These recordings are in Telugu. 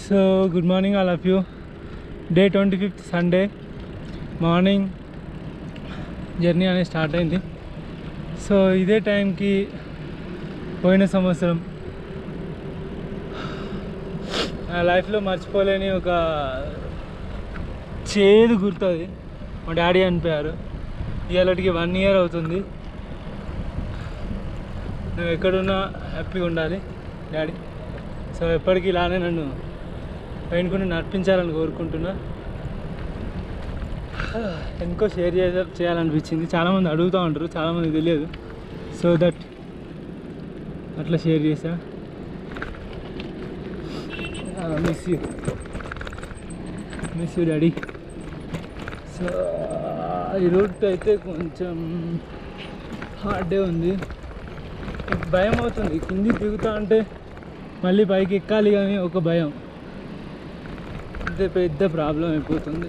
So good morning all of you day twenty fifth Sunday morning journey అనేది స్టార్ట్ అయింది సో ఇదే టైంకి పోయిన సంవత్సరం నా లైఫ్లో మర్చిపోలేని ఒక చేదు గుర్తుంది మా డాడీ చనిపోయారు ఇవాళకి వన్ ఇయర్ అవుతుంది నువ్వు ఎక్కడున్నా హ్యాపీగా ఉండాలి డాడీ సో ఎప్పటికీ ఇలానే నన్ను పెయింట్కొని నడిపించాలని కోరుకుంటున్నా ఎంకో షేర్ చేయ చేయాలనిపించింది చాలామంది అడుగుతూ ఉంటారు చాలామంది తెలియదు సో దట్ అట్లా షేర్ చేసా miss you miss you daddy so ఈ రూట్ అయితే కొంచెం హార్డే ఉంది భయం అవుతుంది కింది దిగుతా అంటే మళ్ళీ పైకి ఎక్కాలి కానీ ఒక భయం అదే పెద్ద ప్రాబ్లం అయిపోతుంది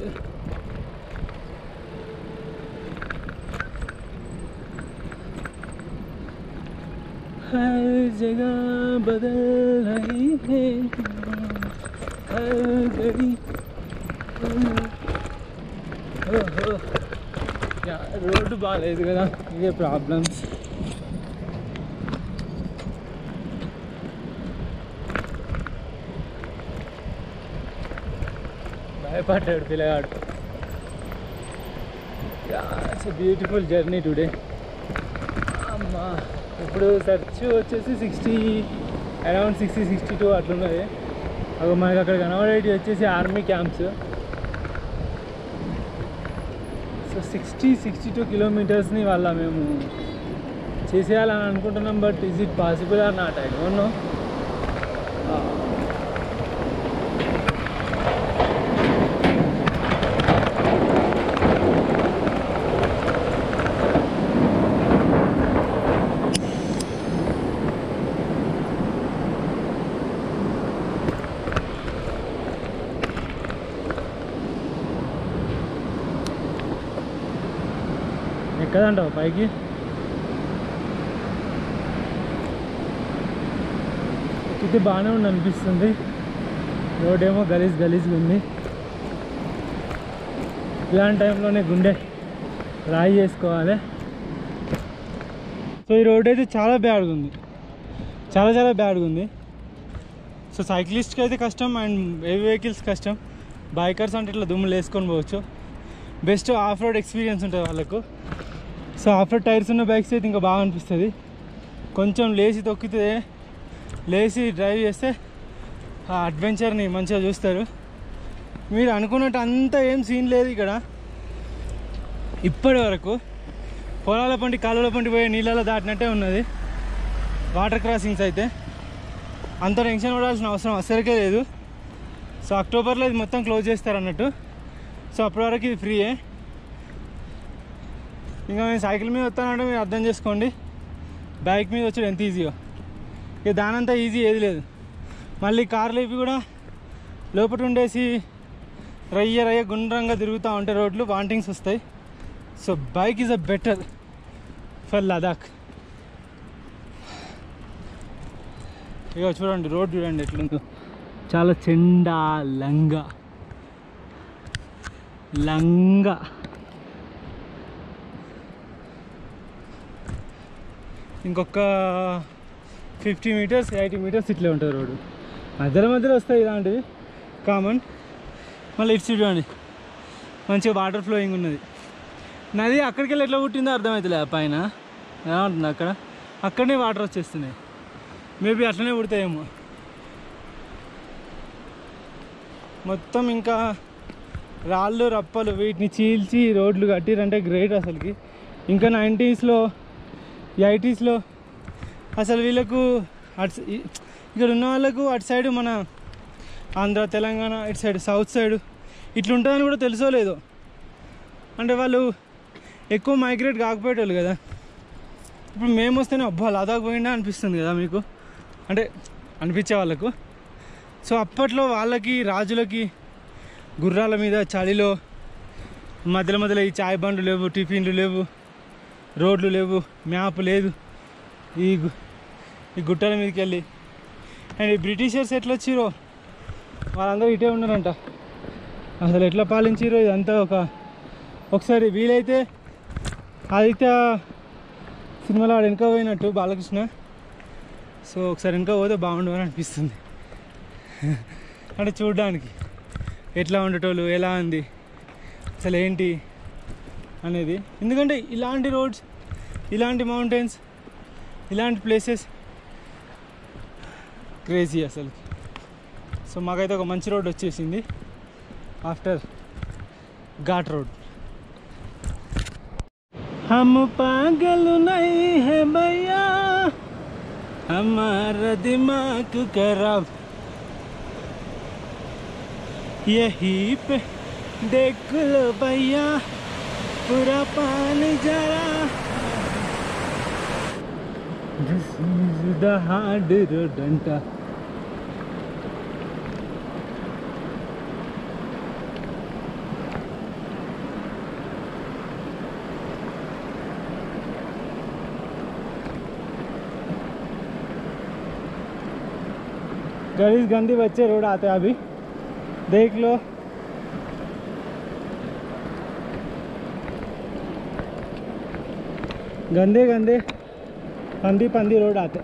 हर जगह बदल रही है हर घड़ी ఓహో యా, రోడ్డు బాగాలేదు కదా ఇదే ప్రాబ్లమ్స్ భయపడ్డాడు పిల్లగాడు ఇట్స్ బ్యూటిఫుల్ జర్నీ టుడే అమ్మా ఇప్పుడు సెర్చ్ వచ్చేసి sixty around sixty sixty two అట్లున్నది అవి మనకి అక్కడ కనబడేటి వచ్చేసి army camps so sixty sixty two కిలోమీటర్స్ని వాళ్ళ మేము చేసేయాలని అనుకుంటున్నాం but is it possible or not I don't know ఎక్కదంటావు పైకి ఎక్కితే బాగానే ఉంది అనిపిస్తుంది రోడ్ ఏమో గలీజ్ గలీజ్గా ఉంది ఇలాంటి టైంలోనే గుండె రాయి చేసుకోవాలి సో ఈ రోడ్ అయితే చాలా బ్యాడ్గా ఉంది చాలా చాలా బ్యాడ్గా ఉంది సో సైక్లిస్ట్కి అయితే కష్టం అండ్ ఏ వెహికల్స్ కష్టం బైకర్స్ అంటే ఇట్లా దుమ్ములు వేసుకొని పోవచ్చు బెస్ట్ ఆఫ్ రోడ్ ఎక్స్పీరియన్స్ ఉంటుంది వాళ్ళకు సో ఆఫ్ రోడ్ టైర్స్ ఉన్న బైక్స్ అయితే ఇంకా బాగా అనిపిస్తుంది కొంచెం లేచి తొక్కితే లేచి డ్రైవ్ చేస్తే ఆ అడ్వెంచర్ని మంచిగా చూస్తారు మీరు అనుకున్నట్టు అంత ఏం సీన్ లేదు ఇక్కడ ఇప్పటి వరకు పొలాల పంటి కాలువల పంటి పోయే నీళ్ళలో దాటినట్టే ఉన్నది వాటర్ క్రాసింగ్స్ అయితే అంత టెన్షన్ పడాల్సిన అవసరం అస్సలకే లేదు సో అక్టోబర్లో ఇది మొత్తం క్లోజ్ చేస్తారు అన్నట్టు సో అప్పటి వరకు ఇది ఫ్రీయే ఇంకా మేము సైకిల్ మీద వస్తానంటే మీరు అర్థం చేసుకోండి బైక్ మీద వచ్చి ఎంత ఈజీయో ఇక దానంతా ఈజీ ఏది లేదు మళ్ళీ కార్లు ఇవి కూడా లోపల ఉండేసి రయ్య రయ్య గుండ్రంగా తిరుగుతూ ఉంటాయి రోడ్లు వాంటింగ్స్ వస్తాయి so bike is a better for Ladakh ఇక చూడండి రోడ్ చూడండి ఎట్లుందో చాలా చెండా లంగా లంగా ఇంకొక ఫిఫ్టీ మీటర్స్ ఎయిటీ మీటర్స్ ఇట్లే ఉంటుంది రోడ్డు మధ్యలో మధ్యలో వస్తాయి ఇలాంటివి కామన్ మళ్ళీ ఇటు చూడండి మంచిగా వాటర్ ఫ్లోయింగ్ ఉన్నది నది అక్కడికి వెళ్ళి ఎట్లా పుట్టిందో అర్థమవుతుంది ఆ పైన ఎలా ఉంటుంది అక్కడ అక్కడనే వాటర్ వచ్చేస్తున్నాయి మేబీ అట్లనే పుడతాయేమో మొత్తం ఇంకా రాళ్ళు రప్పలు వీటిని చీల్చి రోడ్లు కట్టిరంటే గ్రేట్ అసలుకి ఇంకా నైంటీస్లో ఎయిటీస్లో అసలు వీళ్ళకు అటు సై- ఈ- ఇక్కడ ఉన్న వాళ్ళకు అటు సైడ్ మన ఆంధ్ర తెలంగాణ ఇటు సైడ్ సౌత్ సైడ్ ఇట్లుంటుందని కూడా తెలుసో లేదో అంటే వాళ్ళు ఎక్కువ మైగ్రేట్ కాకపోయేటోళ్ళు కదా ఇప్పుడు మేము వస్తేనే అబ్బా లదాఖ్ పోయిందా అనిపిస్తుంది కదా మీకు అంటే అనిపించే వాళ్ళకు సో అప్పట్లో వాళ్ళకి రాజులకి గుర్రాల మీద చలిలో మధ్యలో మధ్యలో ఈ చాయ్ బండ్లు లేవు టిఫిన్లు లేవు రోడ్లు లేవు మ్యాప్ లేదు ఈ గు- ఈ గుట్టల మీదకి వెళ్ళి అండ్ ఈ బ్రిటిషర్స్ ఎట్లా వచ్చిరో వాళ్ళందరూ ఇటే ఉన్నారంట అసలు ఎట్లా పాలించారో ఇదంతా ఒక ఒకసారి వీలైతే ఆదిత్య సినిమాలో వాడు వెనక పోయినట్టు బాలకృష్ణ సో ఒకసారి వెనక పోతే బాగుండు అని అనిపిస్తుంది అంటే చూడడానికి ఎట్లా ఉండేటోళ్ళు ఎలా ఉంది అసలు ఏంటి అనేది ఎందుకంటే ఇలాంటి రోడ్స్ ఇలాంటి మౌంటైన్స్ ఇలాంటి ప్లేసెస్ క్రేజీ అసలు సో మాకైతే ఒక మంచి రోడ్ వచ్చేసింది ఆఫ్టర్ ఘాట్ రోడ్ हम पागल नहीं है भैया हमारा दिमाग खराब यही पे देख लो भैया पूरा पानी जरा This is the hard road अंटा गरीब गंदी बच्चे रोड आते हैं अभी देख लो गंदे गंदे पंदी पंदी रोड आते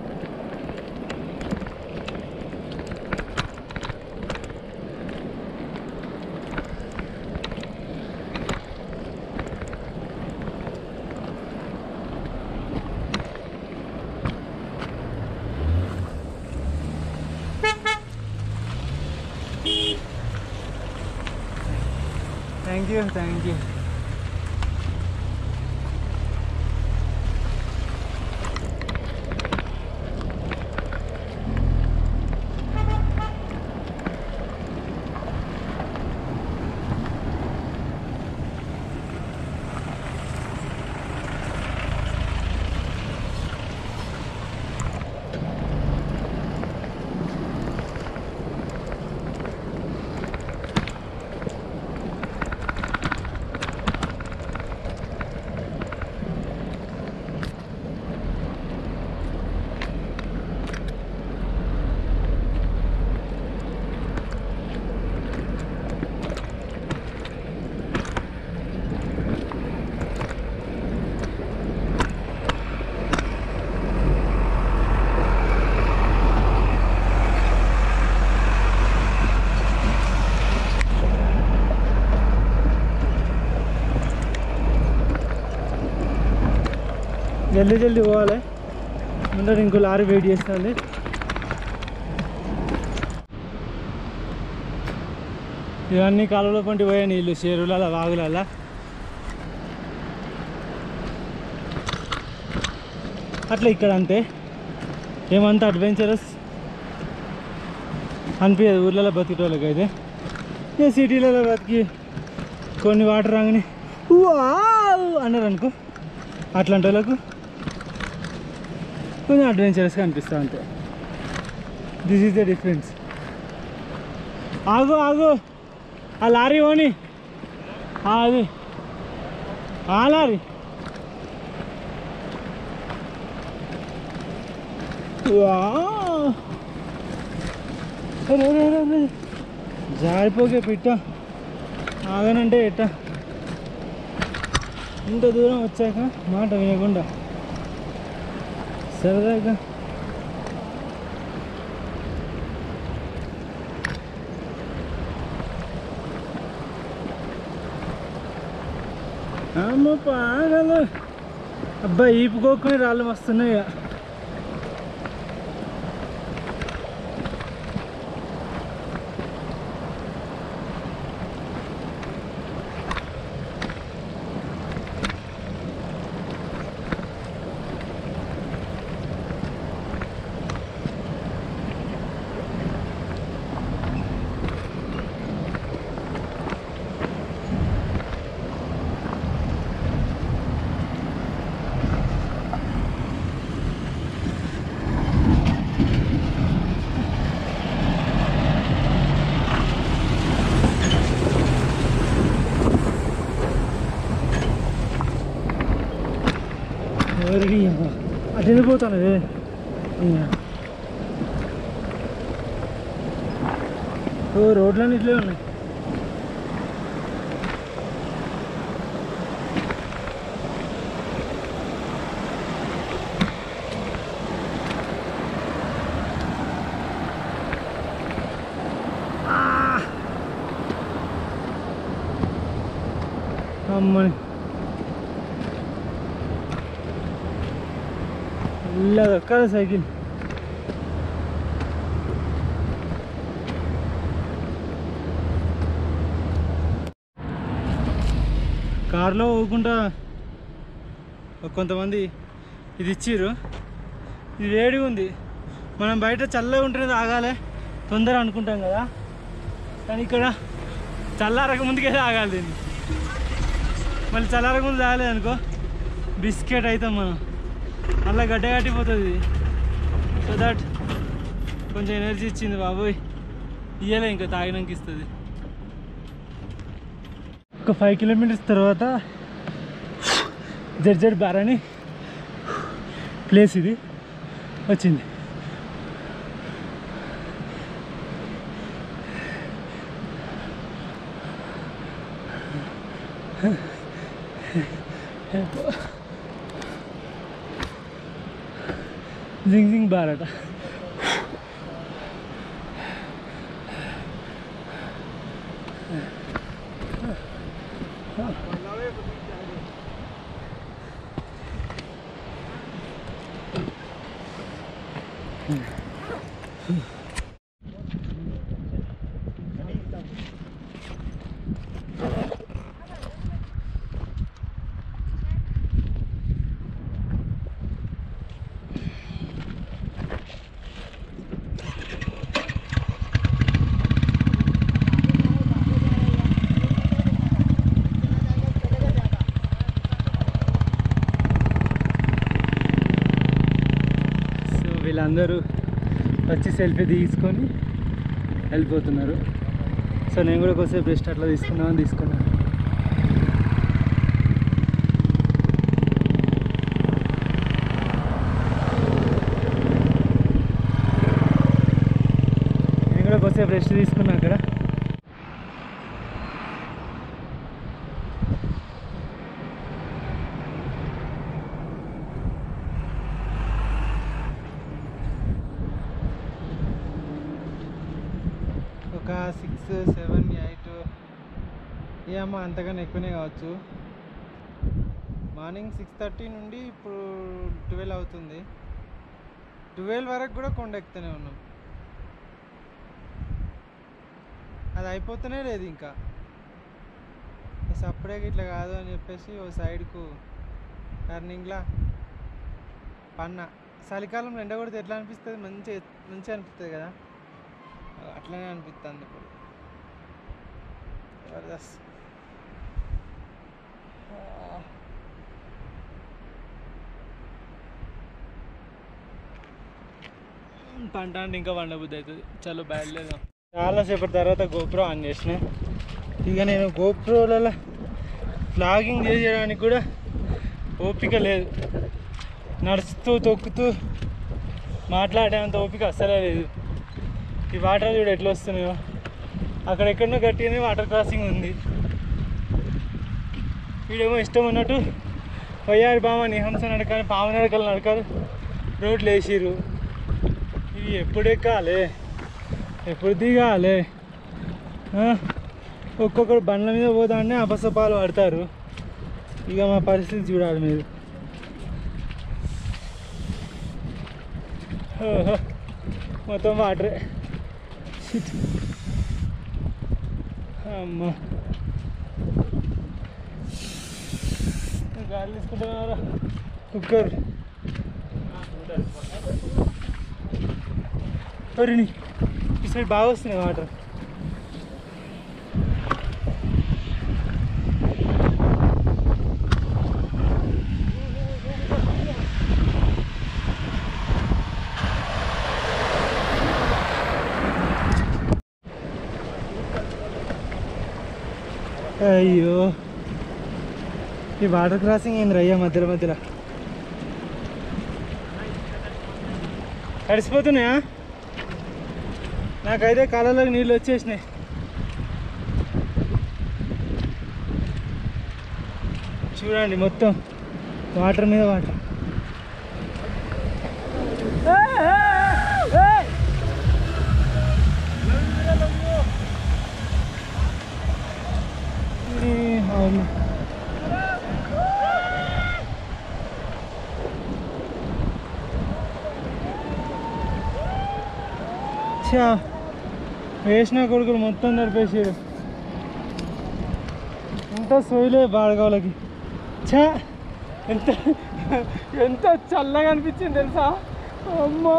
थैंक यू थैंक यू జల్దీ జల్దీ పోవాలి ముందర ఇంకో లారీ వెయిట్ చేస్తుంది ఇవన్నీ కాలువలో పంటి పోయే నీళ్ళు చెరువుల వాగులలా అట్లా ఇక్కడ అంతే ఏమంత అడ్వెంచరస్ అనిపించదు ఊర్లలో బతికేటోళ్ళకి అయితే ఇక సిటీలలో బతికి కొన్ని వాటర్ రాగానే వావ్ అన్నారు అనుకో అట్లాంటి వాళ్ళకు కొంచెం అడ్వెంచరస్గా అనిపిస్తా అంతే దిస్ ఈజ్ ద డిఫరెన్స్ ఆగు ఆగు ఆ లారీ ఓని ఆ, అది ఆ లారీ వావ్. అరే, అరే, అరే, అరే. జారిపోకే పిట్ట ఆగనంటే ఎట్ట ఇంత దూరం వచ్చాక మాట వినకుండా సరదాగా అమ్మ పాగలు అబ్బా ఈపుకోకుని రాళ్ళు వస్తున్నాయి ఇక. ఎవరికి అటు వెళ్ళిపోతాను అదే ఓ రోడ్లన్నీ ఇట్లే ఉన్నాయి అమ్మని ఇలా దొక్కాలి సైకిల్ కార్లో పోకుండా కొంతమంది ఇది ఇచ్చిర్రు ఇది వేడిగా ఉంది మనం బయట చల్లగా ఉంటేనే తాగాలి తొందర అనుకుంటాం కదా కానీ ఇక్కడ చల్లారక ముందుకే తాగాలి దీన్ని మళ్ళీ చల్లారక ముందు తాగలేదు అనుకో బిస్కెట్ అవుతాం మనం అలా గడ్డ కట్టిపోతుంది ఇది సో దట్ కొంచెం ఎనర్జీ ఇచ్చింది బాబోయ్ ఇయ్యలే ఇంకా తాగినాక ఇస్తుంది ఒక ఫైవ్ కిలోమీటర్స్ తర్వాత జడ్జడ్ బార్ అని ప్లేస్ ఇది వచ్చింది జింగ్ జింగ్ బార్ అట సో వీళ్ళందరూ వచ్చి సెల్ఫీ తీసుకొని వెళ్ళిపోతున్నారు సో నేను కూడా కొద్దిసేపు బెస్ట్ అట్లా తీసుకుందామని తీసుకున్నాను నేను కూడా కొద్దిసేపు రెస్ట్ తీసుకున్నా అక్కడ ఒక సిక్స్ సెవెన్ ఎయిట్ ఏమో అంతకన్నా ఎక్కువనే కావచ్చు మార్నింగ్ సిక్స్ థర్టీ నుండి ఇప్పుడు ట్వెల్వ్ అవుతుంది ట్వెల్వ్ వరకు కూడా కొండ ఎక్కుతూనే ఉన్నాం అది అయిపోతూనే లేదు ఇంకా సప్పుడే ఇట్లా కాదు అని చెప్పేసి ఓ సైడ్కు టర్నింగ్లా పన్న చలికాలంలో ఎండ కొడితే ఎట్లా అనిపిస్తుంది మంచి మంచిగా అనిపిస్తుంది కదా అట్లనే అనిపిస్తుంది ఇప్పుడు జబర్దస్త్ పంట అంటే ఇంకా వండబుద్ధి అవుతుంది చలో బయలుదేరాం చాలాసేపటి తర్వాత గోప్రో ఆన్ చేసిన ఇక నేను గోప్రోలలో ఫ్లాగింగ్ చేయడానికి కూడా ఓపిక లేదు నడుస్తూ తొక్కుతూ మాట్లాడేంత ఓపిక అస్సలే లేదు ఈ వాటర్ చూడు ఎట్లా వస్తున్నాయో అక్కడ ఎక్కడనో గట్టిగానే వాటర్ క్రాసింగ్ ఉంది వీడేమో ఇష్టం ఉన్నట్టు వయ్యారి బామ నిహంస నడకాలి పాము నడకలు నడకాలి రోడ్లు వేసిర్రు ఇవి ఎప్పుడు ఎక్కాలి ఎప్పుడు దిగాలి ఆ? ఒక్కొక్కరు బండ్ల మీద పోదాన్ని అపసపాలు పడతారు ఇక మా పరిస్థితి చూడాలి మీరు ఓహో. మొత్తం వాటరే షిట్. అమ్మా గాలి తీసుకుంటున్నారా కుక్కర్ ఒరిని ఈ సైడ్ బాగా వస్తున్నాయి వాటర్ అయ్యో ఈ వాటర్ క్రాసింగ్ ఏంది అయ్యా మధ్యలో మధ్యలో తడిసిపోతున్నాయా నాకైతే కాలంలోకి నీళ్ళు వచ్చేసినాయి చూడండి మొత్తం వాటర్ మీద వాటర్ అవును చా వేసిన కొడుకులు మొత్తం నడిపేసారు ఎంత సోయలే బాడగవులకి చా ఎంత ఎంత చల్లగా అనిపించింది తెలుసా అమ్మో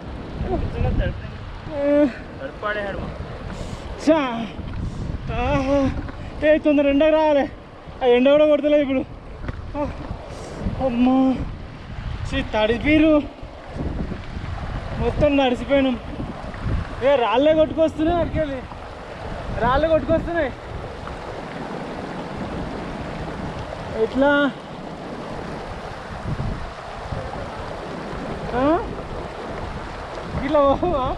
చా ఆహా. ఏ తొందర ఎండకు రావాలి ఆ ఎండ కూడా కొడతలేదు ఇప్పుడు ఆ. అమ్మా ఛీ, తడిపీరు మొత్తం నడిచిపోయినాం ఏ రాళ్ళే కొట్టుకొస్తున్నాయి అక్కడికి రాళ్ళే కొట్టుకొస్తున్నాయి ఎట్లా ఆ? ఇట్లా పోవా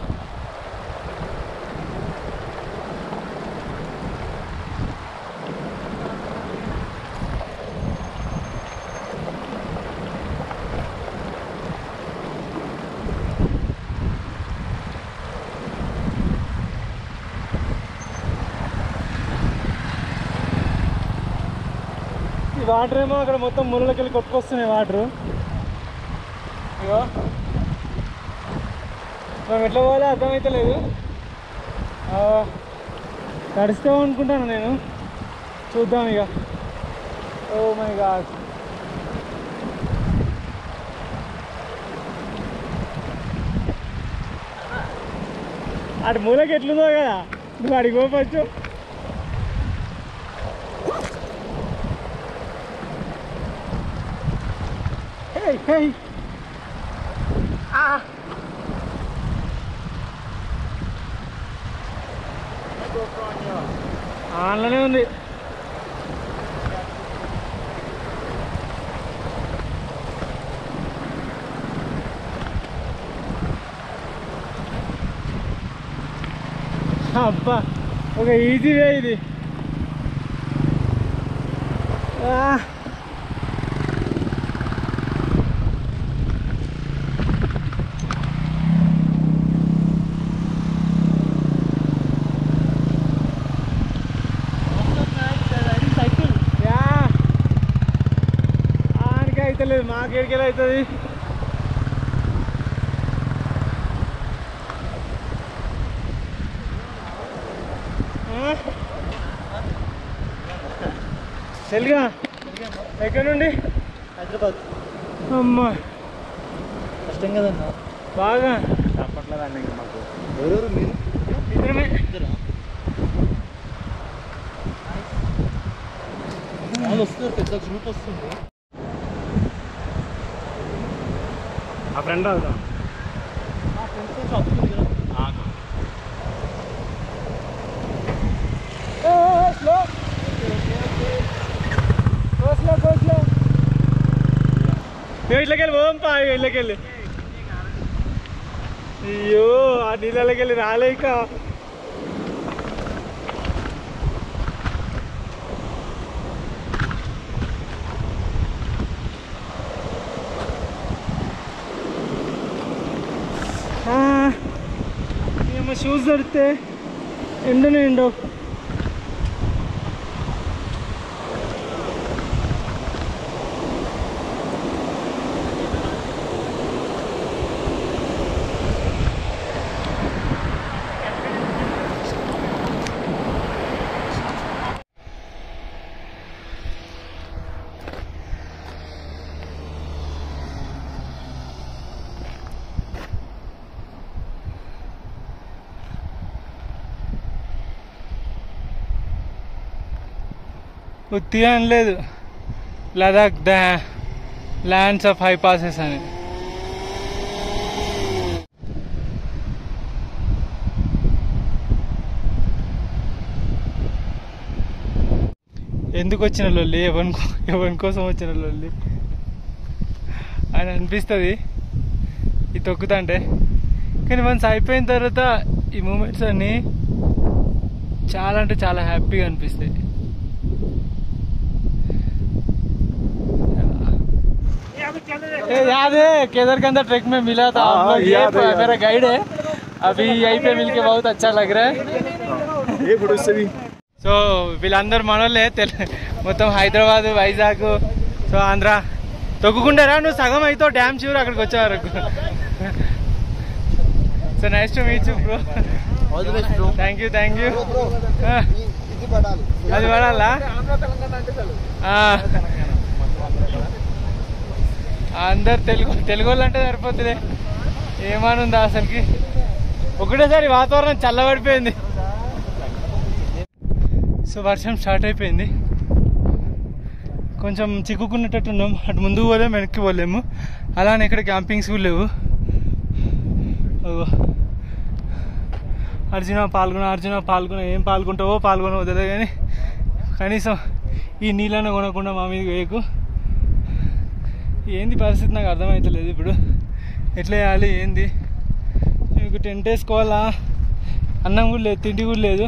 ఈ వాటర్ ఏమో అక్కడ మొత్తం ముళ్ళకి వెళ్ళి కొట్టుకొస్తున్నాయి వాటర్ ఇగో మనం ఎట్లా పోవాలో అర్థమవుతలేదు ఆ, తడిస్తాం అనుకుంటాను నేను చూద్దాం ఇక ఓ మై గాడ్ అటు మూలకి ఎట్లుందో కదా నువ్వు అడిగి పోవచ్చు Hey, hey. Ah. ఆన్లోనే ఉంది అబ్బా ఒక ఈజీ వే ఇది ఆ. యా ఆనికి అవుతలేదు మాకేడికి అవుతుంది తెలుగా ఎక్కడి నుండి హైదరాబాద్ అమ్మా కష్టం కదన్నా బాగా చెప్పట్లేదండి ఇంకా మాకు ఎవరెవరు మీరు ఇద్దరమే ఇద్దరా వాళ్ళు వస్తున్నారు పెద్ద గ్రూప్ వస్తుంది ఆ ఫ్రెండ్ అవుతాం మా ఫ్రెండ్స్ అవుతుంది కదా స్లో స్లో స్లో స్లో ఇట్లకి వెళ్ళి పోదాం పా ఇట్లకి వెళ్ళి అయ్యో ఆ నీళ్ళకి వెళ్ళి రాలే ఇక ఏమో షూస్ దొరికితే ఎండనే ఎండవు ఉత్తిగా అనలేదు Ladakh the lands of high passes అని ఎందుకు వచ్చిన లొల్లి ఎవరి కో- ఎవరి కోసం వచ్చిన లొల్లి అని అనిపిస్తుంది ఇది తొక్కుతుంటే కానీ వన్స్ అయిపోయిన తర్వాత ఈ మూమెంట్స్ అన్నీ చాలా అంటే చాలా హ్యాపీగా అనిపిస్తాయి ए, याद है केदारकंदा ट्रैक में मिला था आप हाँ, लोग ये याद है, याद मेरा गाइड है अभी यहीं पे मिलके बहुत अच्छा लग रहा है ఏ ఫోటో ఇస్తుంది సో వీళ్ళందరూ మనోళ్ళే తెల మొత్తం హైదరాబాద్ వైజాగ్ సో ఆంధ్ర తొక్కుకుంటారా నువ్వు సగం అయితే డ్యామ్ చివరి అక్కడికి వచ్చే వరకు so nice to meet you bro all the best bro thank you thank you ఇది పడాలి అది పడాలా ఆ. అందరు తెలుగు తెలుగు వాళ్ళు అంటే సరిపోతుంది ఏమని ఉందా అసలుకి ఒకటేసారి వాతావరణం చల్లబడిపోయింది సో వర్షం స్టార్ట్ అయిపోయింది కొంచెం చిక్కుకున్నట్టున్నాం అటు ముందుకు పోలేము వెనక్కి పోలేము అలానే ఇక్కడ క్యాంపింగ్స్ కూడా లేవు అగో. అర్జున పాల్గొన అర్జున పాల్గొన ఏం పాల్గొంటావో పాల్గొనవో తెలియదు కానీ కనీసం ఈ నీళ్ళను కొనకుండా మా మీదకి వేయకు ఏంది పరిస్థితి నాకు అర్థమవుతలేదు ఇప్పుడు ఎట్లా చేయాలి ఏంది మీకు టెంట్ వేసుకోవాలా అన్నం కూడా లేదు తిండి కూడా లేదు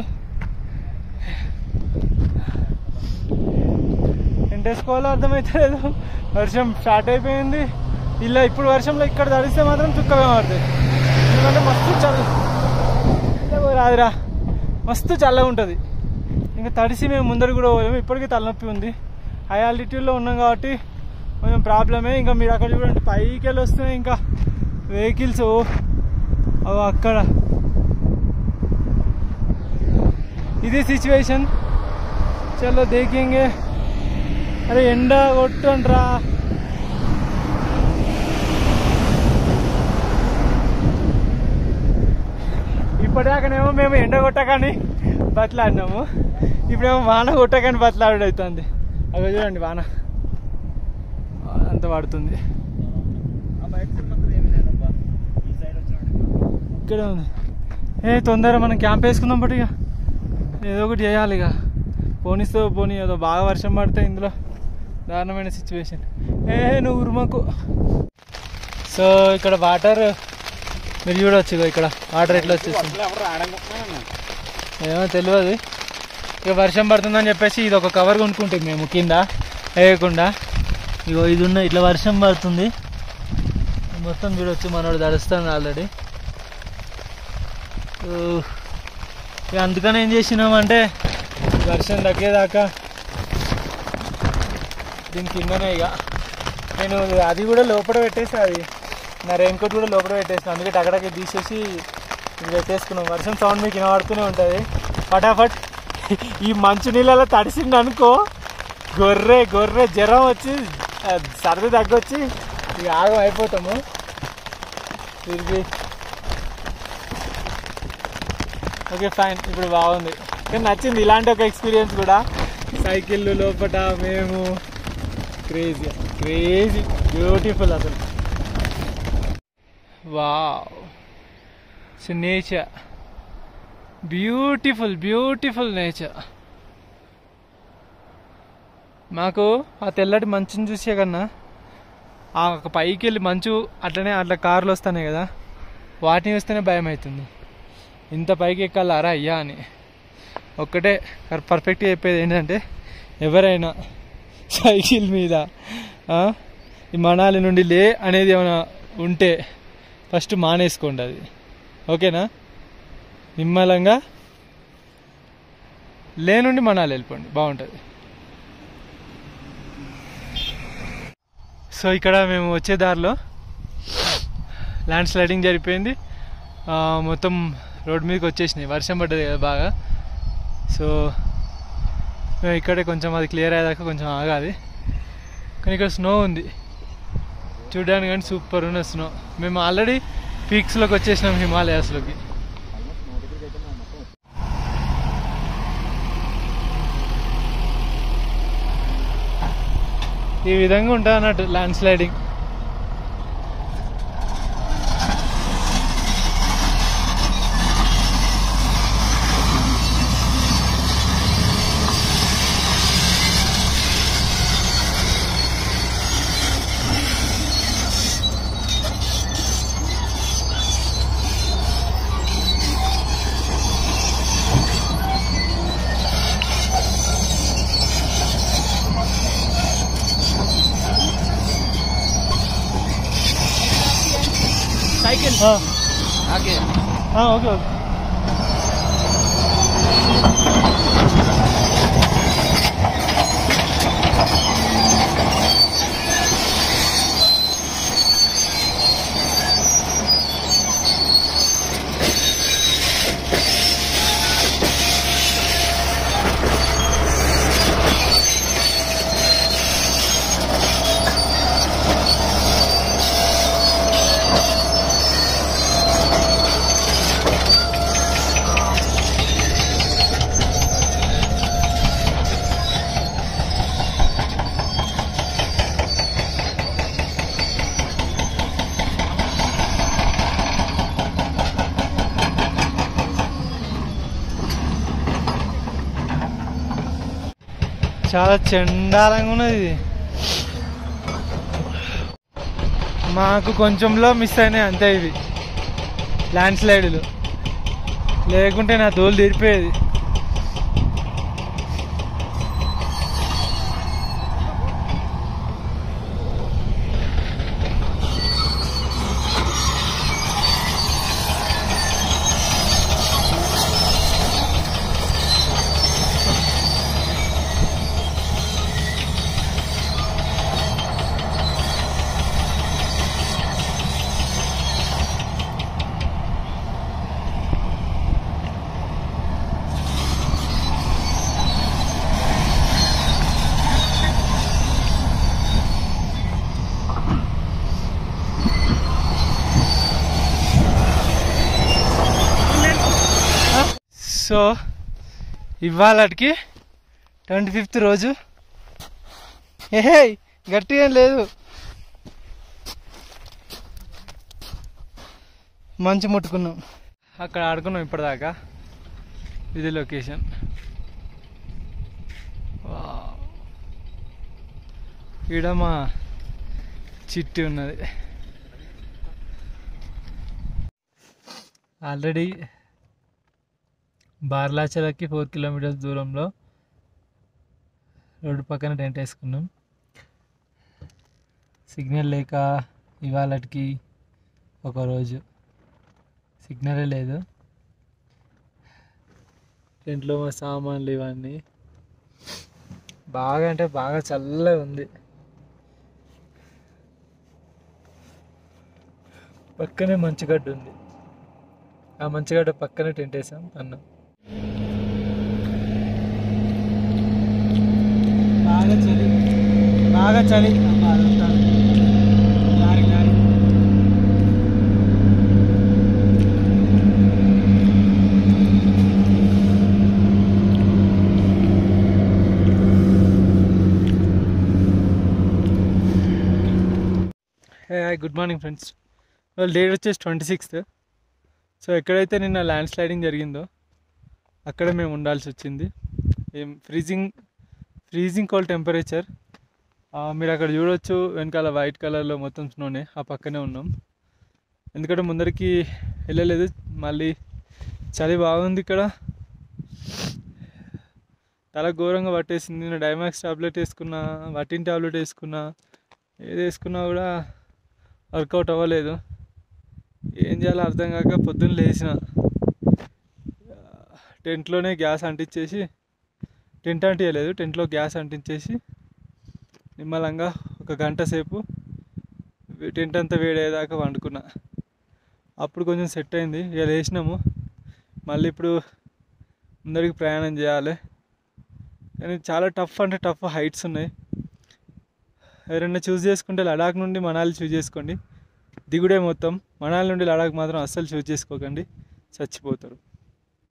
టెంట్ వేసుకోవాలో అర్థమవుతలేదు వర్షం స్టార్ట్ అయిపోయింది ఇలా ఇప్పుడు వర్షంలో ఇక్కడ తడిస్తే మాత్రం చుక్కగా మారుతాయి ఎందుకంటే మస్తు చల్ల చల్లగా రాదురా మస్తు చల్లగా ఉంటుంది ఇంకా తడిసి మేము ముందర కూడా పోయాము ఇప్పటికీ తలనొప్పి ఉంది హై ఆల్టిట్యూడ్లో ఉన్నాం కాబట్టి కొంచెం ప్రాబ్లమే ఇంకా మీరు అక్కడ చూడండి పైకి వెళ్ళి వస్తున్నాయి ఇంకా వెహికల్స్ అవి అక్కడ ఇది సిచ్యువేషన్ చలో దేకేంగే అరే ఎండ కొట్టండ్రా ఇప్పటిదాకానేమో మేము ఎండ కొట్టకని బతలాడినాము ఇప్పుడేమో వాన కొట్టకని బతలాడు అవుతుంది అవి చూడండి వాన అంత పడుతుంది ఇక్కడే ఉంది ఏ తొందర మనం క్యాంప్ వేసుకుందాం బట్ ఇక ఏదో ఒకటి చేయాలి ఇక పోనిస్తో పోనీ ఏదో బాగా వర్షం పడితే ఇందులో దారుణమైన సిచ్యువేషన్ ఏ నువ్వు ఉరుమకు సో ఇక్కడ వాటర్ మీరు చూడవచ్చు ఇగో ఇక్కడ వాటర్ ఎట్లా వచ్చేస్తుంది ఏమో తెలియదు ఇక వర్షం పడుతుందని చెప్పేసి ఇది ఒక కవర్ కొనుక్కుంటాం మేము కింద వేయకుండా ఇగో ఇది ఉన్న ఇట్లా వర్షం పడుతుంది మొత్తం చూడొచ్చు మనోడు తడుస్తాను ఆల్రెడీ ఇక అందుకని ఏం చేసినామంటే వర్షం తగ్గేదాకా దీని కిందనే ఇక నేను అది కూడా లోపల పెట్టేసి అది నా రెయిన్ కోట్ కూడా లోపల పెట్టేసిన అందుకే టగడకి తీసేసి ఇది పెట్టేసుకున్నాం వర్షం సౌండ్ మీకు వినబడుతూనే ఉంటుంది ఫటాఫట్ ఈ మంచు నీళ్ళలో తడిసింది అనుకో గొర్రె గొర్రె జ్వరం వచ్చి ఆ, సర్ది తగ్గొచ్చి ఇక ఆగం అయిపోతాము తిరిగి ఓకే ఫైన్ ఇప్పుడు బాగుంది కానీ నచ్చింది ఇలాంటి ఒక ఎక్స్పీరియన్స్ కూడా సైకిల్ లోపల మేము క్రేజీ క్రేజీ బ్యూటిఫుల్ అసలు wow so nature beautiful beautiful nature మాకు ఆ తెల్లటి మంచుని చూసే కన్నా ఆ ఒక పైకి వెళ్ళి మంచు అట్లనే అట్లా కార్లు వస్తున్నాయి కదా వాటిని చూస్తేనే భయం అవుతుంది ఇంత పైకి ఎక్కాలారా అయ్యా అని ఒక్కటే పర్ఫెక్ట్గా చెప్పేది ఏంటంటే ఎవరైనా సైకిల్ మీద ఆ, ఈ మనాలి నుండి లే అనేది ఏమైనా ఉంటే ఫస్ట్ మానేసుకోండి అది ఓకేనా నిమ్మలంగా లే నుండి మనాలి వెళ్ళిపోండి బాగుంటుంది సో ఇక్కడ మేము వచ్చే దారిలో ల్యాండ్ స్లైడింగ్ జరిగిపోయింది ఆ, మొత్తం రోడ్ మీదకి వచ్చేసినాయి వర్షం పడ్డది కదా బాగా సో మేము ఇక్కడే కొంచెం అది క్లియర్ అయ్యేదాకా కొంచెం ఆగాలి కానీ ఇక్కడ స్నో ఉంది చూడడానికి కానీ సూపర్ ఉన్న స్నో మేము ఆల్రెడీ పీక్స్లోకి వచ్చేసినాం హిమాలయాస్లోకి ఈ విధంగా ఉంటుంది అన్నట్టు ల్యాండ్ స్లైడింగ్ ఆ, आगे ఆ, ఓకే ఓకే చాలా చండాలంగా ఉన్నది ఇది మాకు కొంచెంలో మిస్ అయినాయి అంతే ఇవి ల్యాండ్ స్లైడ్లు లేకుంటే నా తోలు తీరిపోయేది సో ఇవాళకి ట్వంటీ ఫిఫ్త్ రోజు ఏహే గట్టిగా ఏం లేదు మంచి ముట్టుకున్నాం అక్కడ ఆడుకున్నాం ఇప్పటిదాకా ఇది లొకేషన్ ఈడ మా చిట్టి ఉన్నది ఆల్రెడీ బార్లాచలకి ఫోర్ కిలోమీటర్స్ దూరంలో రోడ్డు పక్కన టెంట్ వేసుకున్నాం సిగ్నల్ లేక ఇవాళకి ఒకరోజు సిగ్నలే లేదు టెంట్లో మా సామాన్లు ఇవన్నీ బాగా అంటే బాగా చల్లగా ఉంది పక్కనే మంచుగడ్డ ఉంది ఆ మంచుగడ్డ పక్కనే టెంట్ వేసాం అన్నం బాగా చలి బాగా చలి అబ్బా, అదంతా. Lorry, lorry. Hey hi good morning friends వాళ్ళ డేట్ వచ్చేసి ట్వంటీ సిక్స్త్ సో ఎక్కడైతే నిన్న ల్యాండ్ స్లైడింగ్ జరిగిందో అక్కడ మేము ఉండాల్సి వచ్చింది ఏం ఫ్రీజింగ్ ఫ్రీజింగ్ కోల్డ్ టెంపరేచర్ మీరు అక్కడ చూడొచ్చు వెనకాల వైట్ కలర్లో మొత్తం స్నోనే ఆ పక్కనే ఉన్నాం ఎందుకంటే ముందరికి వెళ్ళలేదు మళ్ళీ చలి బాగుంది ఇక్కడ తల ఘోరంగా పట్టేసింది నేను డైమాక్స్ టాబ్లెట్ వేసుకున్నా వటిన్ టాబ్లెట్ వేసుకున్నా ఏది వేసుకున్నా కూడా వర్కౌట్ అవ్వలేదు ఏం చేయాలో అర్థం కాక పొద్దున్న లేచిన టెంట్లోనే గ్యాస్ అంటించేసి టెంట్ అంటించలేదు టెంట్లో గ్యాస్ అంటించేసి నిమ్మలంగా ఒక గంట సేపు టెంట్ అంతా వేడేదాకా వండుకున్నా అప్పుడు కొంచెం సెట్ అయింది ఇక లేచినాము మళ్ళీ ఇప్పుడు ముందరికి ప్రయాణం చేయాలి కానీ చాలా టఫ్ అంటే టఫ్ హైట్స్ ఉన్నాయి ఎవరైనా చూస్ చేసుకుంటే లడాక్ నుండి మనాలి చూస్ చేసుకోండి దిగుడే మొత్తం మనాలి నుండి లడాక్ మాత్రం అస్సలు చూస్ చేసుకోకండి చచ్చిపోతారు